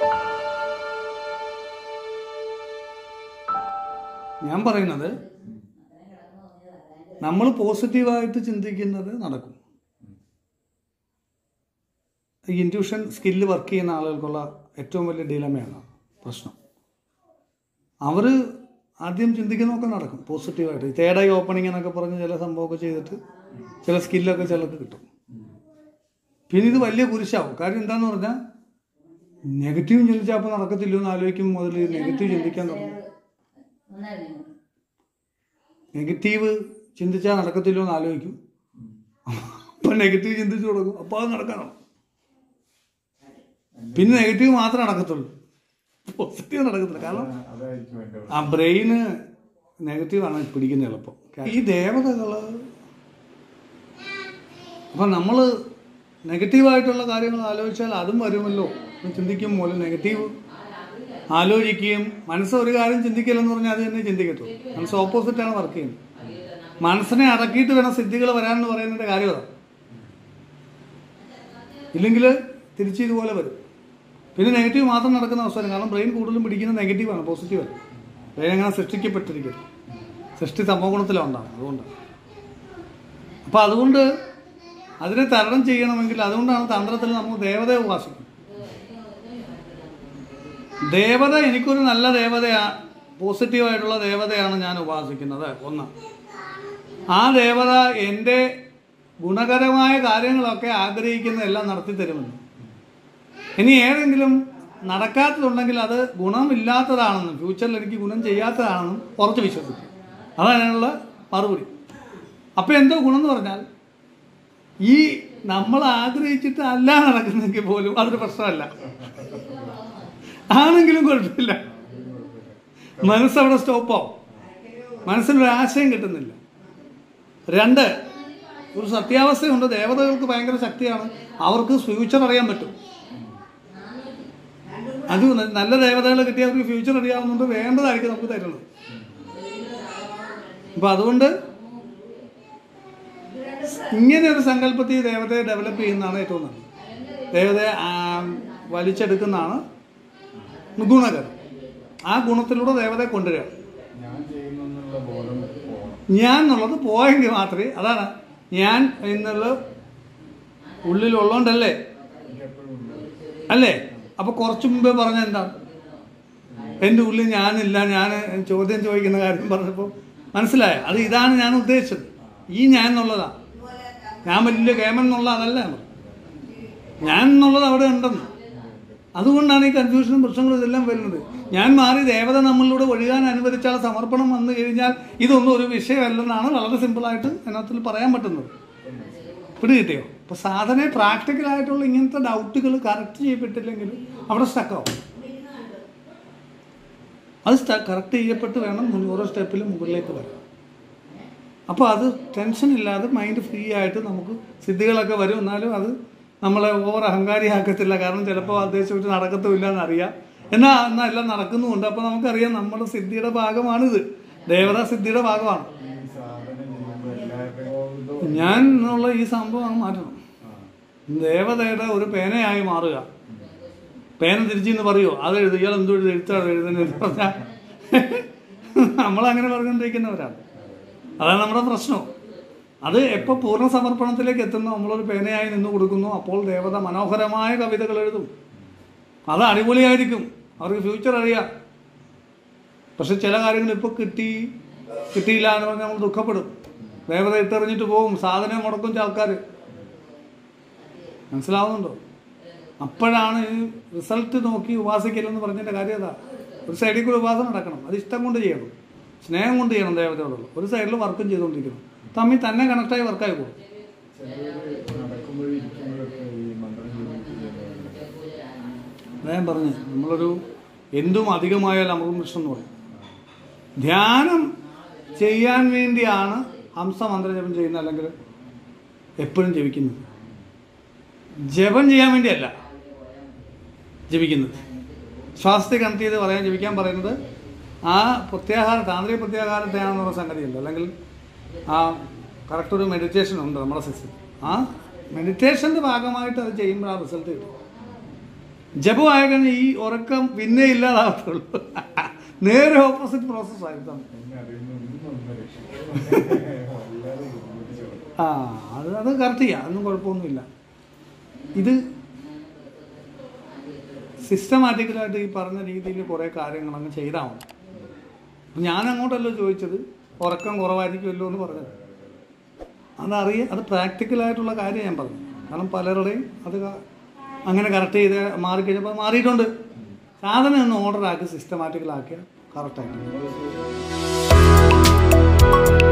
ഞാൻ പറയുന്നത് നമ്മൾ പോസിറ്റീവായിട്ട് ചിന്തിക്കുന്നത് നടക്കും ഈ ഇൻറ്റ്യൂഷൻ സ്കില്ല് വർക്ക് ചെയ്യുന്ന ആളുകൾക്കുള്ള ഏറ്റവും വലിയ ഡീലമയാണ് പ്രശ്നം അവർ ആദ്യം ചിന്തിക്കുന്നതൊക്കെ നടക്കും പോസിറ്റീവായിട്ട് തേർഡ് ഐ ഓപ്പണിംഗ് എന്നൊക്കെ പറഞ്ഞ് ചില സംഭവമൊക്കെ ചെയ്തിട്ട് ചില സ്കില്ലൊക്കെ ചിലർക്ക് കിട്ടും പിന്നെ ഇത് വലിയ കുരിശാവും കാര്യം എന്താന്ന് പറഞ്ഞാൽ നെഗറ്റീവ് ചിന്തിച്ചാൽ അപ്പോൾ നടക്കത്തില്ലോ എന്ന് ആലോചിക്കും മുതൽ നെഗറ്റീവ് ചിന്തിക്കാൻ തുടങ്ങും നെഗറ്റീവ് ചിന്തിച്ചാൽ നടക്കത്തില്ലോ എന്ന് ആലോചിക്കും അപ്പം നെഗറ്റീവ് ചിന്തിച്ചു തുടങ്ങും അപ്പോൾ അത് നടക്കണം പിന്നെ നെഗറ്റീവ് മാത്രമേ നടക്കത്തുള്ളൂ പോസിറ്റീവ് നടക്കത്തില്ല കാരണം അതായിരിക്കും എൻ്റെ ആ ബ്രെയിന് നെഗറ്റീവാണ് പിടിക്കുന്നത് എളുപ്പം ഈ ദേവതകള് അപ്പം നമ്മൾ നെഗറ്റീവായിട്ടുള്ള കാര്യങ്ങൾ ആലോചിച്ചാൽ അതും വരുമല്ലോ എന്ന് ചിന്തിക്കും മൂലം നെഗറ്റീവ് ആലോചിക്കുകയും മനസ്സ് ഒരു കാര്യം ചിന്തിക്കില്ലെന്ന് പറഞ്ഞാൽ അത് തന്നെ ചിന്തിക്കത്തുള്ളൂ മനസ്സ് ഓപ്പോസിറ്റാണ് വർക്ക് ചെയ്യുന്നത് മനസ്സിനെ അടക്കിയിട്ട് വേണം സിദ്ധികൾ വരാനെന്ന് പറയുന്നതിൻ്റെ കാര്യം അതാണ് ഇല്ലെങ്കിൽ തിരിച്ച് ഇതുപോലെ വരും പിന്നെ നെഗറ്റീവ് മാത്രം നടക്കുന്ന അവസരം കാരണം ബ്രെയിൻ കൂടുതലും പിടിക്കുന്നത് നെഗറ്റീവാണ് പോസിറ്റീവല്ല ബ്രെയിൻ അങ്ങനെ സൃഷ്ടിക്കപ്പെട്ടിരിക്കുന്നത് സൃഷ്ടി സംഭവഗുണത്തിലുണ്ടാണ് അതുകൊണ്ടാണ് അപ്പം അതുകൊണ്ട് അതിനെ തരണം ചെയ്യണമെങ്കിൽ അതുകൊണ്ടാണ് തന്ത്രത്തിൽ നമ്മൾ ദേവതയെ ഉപാസിക്കുന്നത് ദേവത എനിക്കൊരു നല്ല ദേവതയാ പോസിറ്റീവായിട്ടുള്ള ദേവതയാണ് ഞാൻ ഉപാസിക്കുന്നത് ഒന്ന് ആ ദേവത എൻ്റെ ഗുണകരമായ കാര്യങ്ങളൊക്കെ ആഗ്രഹിക്കുന്നതെല്ലാം നടത്തി തരുമെന്ന് ഇനി ഏതെങ്കിലും നടക്കാത്തതുണ്ടെങ്കിൽ അത് ഗുണമില്ലാത്തതാണെന്നും ഫ്യൂച്ചറിൽ എനിക്ക് ഗുണം ചെയ്യാത്തതാണെന്നും ഉറച്ച് വിശ്വസിക്കും അതാണ് അതിനുള്ള മറുപടി അപ്പോൾ എന്തോ ഗുണം എന്ന് പറഞ്ഞാൽ ഈ നമ്മൾ ആഗ്രഹിച്ചിട്ട് അല്ല നടക്കുന്നെങ്കിൽ പോലും അതൊരു പ്രശ്നമല്ല ആണെങ്കിലും കുഴപ്പമില്ല മനസ്സവിടെ സ്റ്റോപ്പാവും മനസ്സിനൊരു ആശയം കിട്ടുന്നില്ല രണ്ട് ഒരു സത്യാവസ്ഥയുണ്ട് ദേവതകൾക്ക് ഭയങ്കര ശക്തിയാണ് അവർക്ക് ഫ്യൂച്ചർ അറിയാൻ പറ്റും അത് ന- നല്ല ദേവതകൾ കിട്ടിയ അവർക്ക് ഫ്യൂച്ചർ അറിയാവുന്നതുകൊണ്ട് വേണ്ടതായിരിക്കും നമുക്ക് തരുന്നത് അപ്പൊ അതുകൊണ്ട് ഇങ്ങനെ ഒരു സങ്കല്പത്തിൽ ദേവതയെ ഡെവലപ്പ് ചെയ്യുന്നതാണ് ഏറ്റവും നല്ലത് ദേവതയെ ആ, വലിച്ചെടുക്കുന്നതാണ് ഗുണകരം ആ ഗുണത്തിലൂടെ ദേവതയെ കൊണ്ടുവരിക ഞാൻ ചെയ്യുന്നു എന്നുള്ള ബോധം പോകണം ഞാൻ എന്നുള്ളത് പോയെങ്കിൽ മാത്രമേ അതാണ് ഞാൻ എന്നുള്ള ഉള്ളിലുള്ളതുകൊണ്ടല്ലേ എനിക്കെപ്പോഴും ഉണ്ട് അല്ലേ അപ്പൊ കുറച്ചു മുമ്പേ പറഞ്ഞ എന്താ എൻ്റെ ഉള്ളിൽ ഞാനില്ല ഞാൻ ചോദ്യം ചോദിക്കുന്ന കാര്യം പറഞ്ഞപ്പോൾ മനസ്സിലായ അത് ഇതാണ് ഞാൻ ഉദ്ദേശിച്ചത് ഈ ഞാൻ എന്നുള്ളതാ ഞാൻ വലിയ കേമൻ എന്നുള്ള അതല്ല ഞാൻ പറഞ്ഞത്. ഞാൻ എന്നുള്ളത് അവിടെ ഉണ്ടെന്ന് അതുകൊണ്ടാണ് ഈ കൺഫ്യൂഷനും പ്രശ്നങ്ങളും ഇതെല്ലാം വരുന്നത് ഞാൻ മാറി ദേവത നമ്മളിലൂടെ ഒഴുകാൻ അനുവദിച്ചാൽ സമർപ്പണം വന്നു കഴിഞ്ഞാൽ ഇതൊന്നും ഒരു വിഷയമല്ലെന്നാണ് വളരെ സിമ്പിളായിട്ട് അതിനകത്തിൽ പറയാൻ പറ്റുന്നത് പിടി കിട്ടിയോ അപ്പോൾ സാധന പ്രാക്ടിക്കലായിട്ടുള്ള ഇങ്ങനത്തെ ഡൗട്ടുകൾ കറക്റ്റ് ചെയ്യപ്പെട്ടില്ലെങ്കിൽ അവിടെ സ്റ്റക്കാവും അത് കറക്റ്റ് ചെയ്യപ്പെട്ട് വേണം മുൻ- ഓരോ സ്റ്റെപ്പിലും മുകളിലേക്ക് വരാൻ അപ്പോൾ അത് ടെൻഷൻ ഇല്ലാതെ മൈൻഡ് ഫ്രീ ആയിട്ട് നമുക്ക് സിദ്ധികളൊക്കെ വരും എന്നാലും അത് നമ്മളെ ഓവർ അഹങ്കാരിയാക്കത്തില്ല കാരണം ചിലപ്പോൾ ഉദ്ദേശിച്ചിട്ട് നടക്കത്തുമില്ല എന്നറിയാം എന്നാൽ എന്നാൽ എല്ലാം നടക്കുന്നുമുണ്ട് അപ്പോൾ നമുക്കറിയാം നമ്മുടെ സിദ്ധിയുടെ ഭാഗമാണിത് ദേവതാ സിദ്ധിയുടെ ഭാഗമാണ് ഈ സാധന ചെയ്യുമ്പോൾ എല്ലാവരുടെയും ഞാൻ എന്നുള്ള ഈ സംഭവം അങ്ങ് മാറ്റണം ദേവതയുടെ ഒരു പേനയായി മാറുക പേന തിരിച്ചെന്ന് പറയുമോ അത് എഴുതി ഇയാൾ എന്തോ എഴുതി എഴുത്താണ് എഴുതുന്നത് പറഞ്ഞാൽ നമ്മളങ്ങനെ പറഞ്ഞുകൊണ്ടിരിക്കുന്നവരാണ് അതാണ് നമ്മുടെ പ്രശ്നം അത് എപ്പോൾ പൂർണ്ണ സമർപ്പണത്തിലേക്ക് എത്തുന്നു നമ്മളൊരു പേനയായി നിന്ന് കൊടുക്കുന്നു അപ്പോൾ ദേവത മനോഹരമായ കവിതകൾ എഴുതും അത് അടിപൊളിയായിരിക്കും അവർക്ക് ഫ്യൂച്ചർ അറിയാം പക്ഷെ ചില കാര്യങ്ങൾ ഇപ്പോൾ കിട്ടി കിട്ടിയില്ല എന്ന് പറഞ്ഞാൽ നമ്മൾ ദുഃഖപ്പെടും ദേവത ഇട്ടെറിഞ്ഞിട്ട് പോകും സാധനം മുടക്കും ആൾക്കാർ മനസ്സിലാവുന്നുണ്ടോ അപ്പോഴാണ് ഈ റിസൾട്ട് നോക്കി ഉപാസിക്കലെന്ന് പറഞ്ഞതിൻ്റെ കാര്യം അതാ ഒരു സൈഡിൽ കൂടി ഉപാസന നടക്കണം അത് ഇഷ്ടം കൊണ്ട് ചെയ്യണം സ്നേഹം കൊണ്ട് ചെയ്യണം ദേവതയോടുള്ള ഒരു സൈഡിൽ വർക്കും ചെയ്തുകൊണ്ടിരിക്കണം തമ്മിൽ തന്നെ കണക്റ്റായി വർക്കായി പോകും ചിലർ നടക്കുമ്പോഴും ഇരിക്കുമ്പോഴൊക്കെ ഈ മന്ത്രം ചെയ്യുന്നുണ്ട് അതാ ഞാൻ പറഞ്ഞു നമ്മളൊരു എന്തും അധികമായാൽ അമൃതം കൃഷ്ണൻ എന്ന് പറയും ധ്യാനം ചെയ്യാൻ വേണ്ടിയാണ് ഹംസമന്ത്രജപം ചെയ്യുന്നത് അല്ലെങ്കിൽ എപ്പോഴും ജപിക്കുന്നത് ജപം ചെയ്യാൻ വേണ്ടിയല്ല ജപിക്കുന്നത് ശ്വാസത്തെ കണക്ട് ചെയ്ത് പറയാൻ ജപിക്കാൻ പറയുന്നത് ആ പ്രത്യാഹാര താന്ത്രിക പ്രത്യാഹാരത്തെയാണെന്നുള്ള സംഗതിയുണ്ട് അല്ലെങ്കിൽ ആ കറക്റ്റ് ഒരു മെഡിറ്റേഷൻ ഉണ്ട് നമ്മുടെ സിസ്റ്റം ആ മെഡിറ്റേഷൻ്റെ ഭാഗമായിട്ട് അത് ചെയ്യുമ്പോൾ ആ റിസൾട്ട് കിട്ടും ജപമായ കഴിഞ്ഞാൽ ഈ ഉറക്കം പിന്നെ ഇല്ലാതാകത്തുള്ളൂ നേരെ ഓപ്പോസിറ്റ് പ്രോസസ് ആയിരുന്നു എന്നെ അറിയുന്നൊന്നും ഒന്ന് രക്ഷിക്കും വളരെ ബുദ്ധിമുട്ടിച്ചു ആ അത് അത് കറക്റ്റ് ചെയ്യാം അതൊന്നും കുഴപ്പമൊന്നുമില്ല ഇത് സിസ്റ്റമാറ്റിക്കലായിട്ട് ഈ പറഞ്ഞ രീതിയിൽ കുറേ കാര്യങ്ങൾ അങ്ങ് ചെയ്താൽ മതി ഞാൻ അങ്ങോട്ടല്ലോ ചോദിച്ചത് ഉറക്കം കുറവായിരിക്കുമല്ലോ എന്ന് പറഞ്ഞത് അതറിയ അത് പ്രാക്ടിക്കലായിട്ടുള്ള കാര്യം ഞാൻ പറഞ്ഞു കാരണം പലരുടെയും അത് ക- അങ്ങനെ കറക്റ്റ് ചെയ്ത് മാറിക്കഴിഞ്ഞപ്പോൾ മാറിയിട്ടുണ്ട് സാധനം ഒന്ന് ഓർഡർ ആക്കി സിസ്റ്റമാറ്റിക്കലാക്കിയാൽ കറക്റ്റായിട്ട്